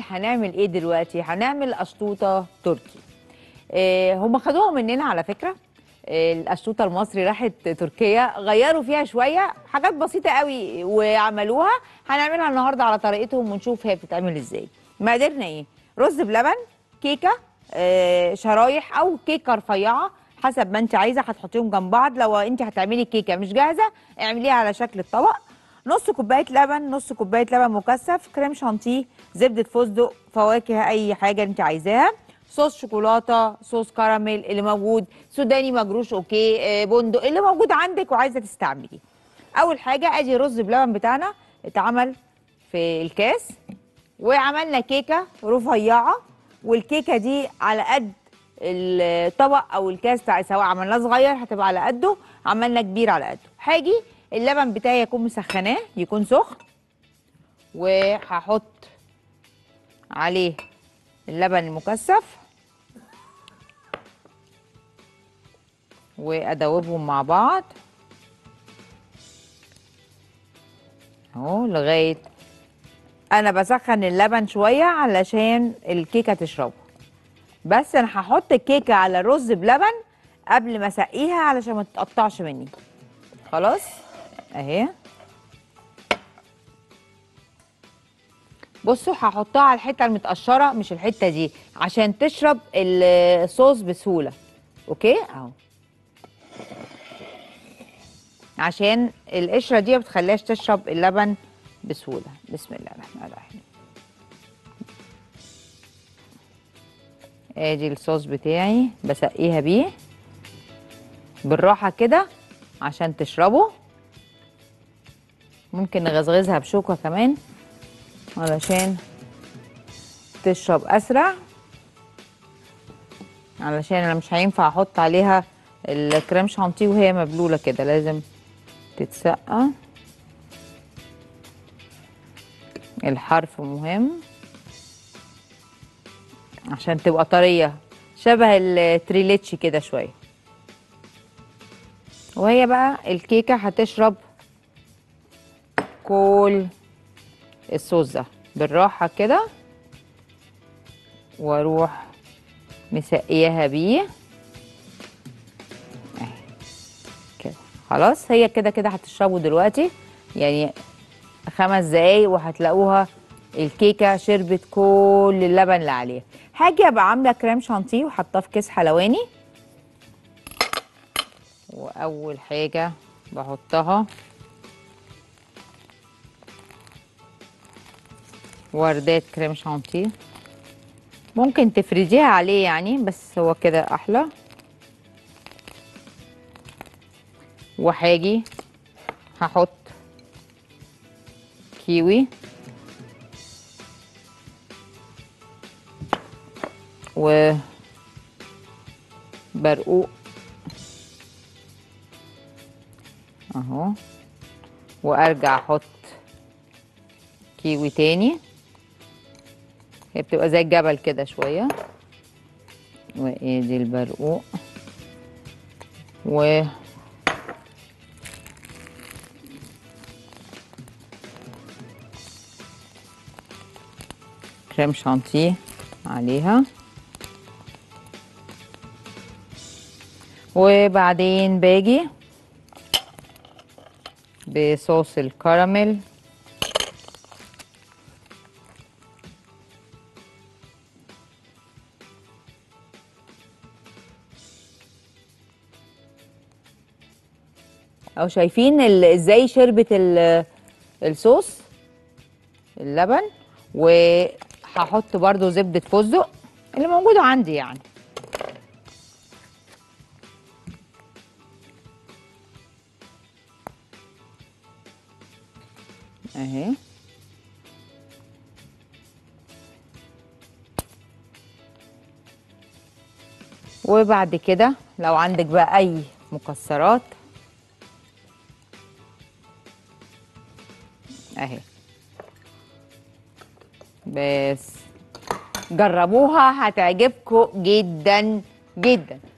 هنعمل ايه دلوقتي هنعمل اشطوطه تركي آه هم خدوها مننا على فكره آه الاشطوطه المصري راحت تركيا غيروا فيها شويه حاجات بسيطه قوي وعملوها هنعملها النهارده على طريقتهم ونشوف هي بتتعمل ازاي مقاديرنا ايه رز بلبن كيكه آه شرايح او كيكه رفيعه حسب ما انت عايزه هتحطيهم جنب بعض لو انت هتعملي كيكه مش جاهزه اعمليها على شكل الطبق نص كوبايه لبن نص كوبايه لبن مكثف كريم شانتيه زبده فستق فواكه اي حاجه انت عايزاها صوص شوكولاته صوص كراميل اللي موجود سوداني مجروش اوكي آه، بندق اللي موجود عندك وعايزه تستعمليه اول حاجه ادي رز بلبن بتاعنا اتعمل في الكاس وعملنا كيكه رفيعه والكيكه دي على قد الطبق او الكاس بتاع سواء عملناه صغير هتبقى على قده عملنا كبير على قده هاجي اللبن بتاعي يكون مسخناه يكون سخن وهحط عليه اللبن المكثف وادوبهم مع بعض اهو لغايه انا بسخن اللبن شويه علشان الكيكه تشربه بس انا هحط الكيكه على الرز بلبن قبل ما اسقيها علشان ما تتقطعش مني خلاص اهي بصوا هحطها على الحته المتقشره مش الحته دي عشان تشرب الصوص بسهوله اوكي اهو عشان القشره دي ما بتخليهاش تشرب اللبن بسهوله بسم الله الرحمن الرحيم ادي الصوص بتاعي بسقيها بيه بالراحه كده عشان تشربه ممكن نغزغزها بشوكه كمان علشان تشرب اسرع علشان انا مش هينفع احط عليها الكريم شانتيه وهي مبلوله كده لازم تتسقى الحرف مهم عشان تبقى طريه شبه التريليتشي كده شويه وهي بقى الكيكه هتشرب كل الصوص ده بالراحه كده واروح مسقياها بيه اهي كده خلاص هي كده كده هتشربوا دلوقتي يعني خمس دقايق وهتلاقوها الكيكه شربت كل اللبن اللي عليها هاجي ابقى عامله كريم شانتيه وحطاه في كيس حلواني واول حاجه بحطها وردات كريم شانتيه ممكن تفرديها عليه يعني بس هو كده احلى وهاجي هحط كيوي و برقوق اهو وارجع احط كيوي تاني هي بتبقى زي الجبل كده شويه وادي البرقوق و كريم شانتيه عليها وبعدين باجي بصوص الكراميل او شايفين ال- ازاي شربت ال- الصوص اللبن وهحط برضو زبدة فستق اللي موجودة عندي يعني اهي وبعد كده لو عندك بقى اي مكسرات اهي بس جربوها هتعجبكم جدا جدا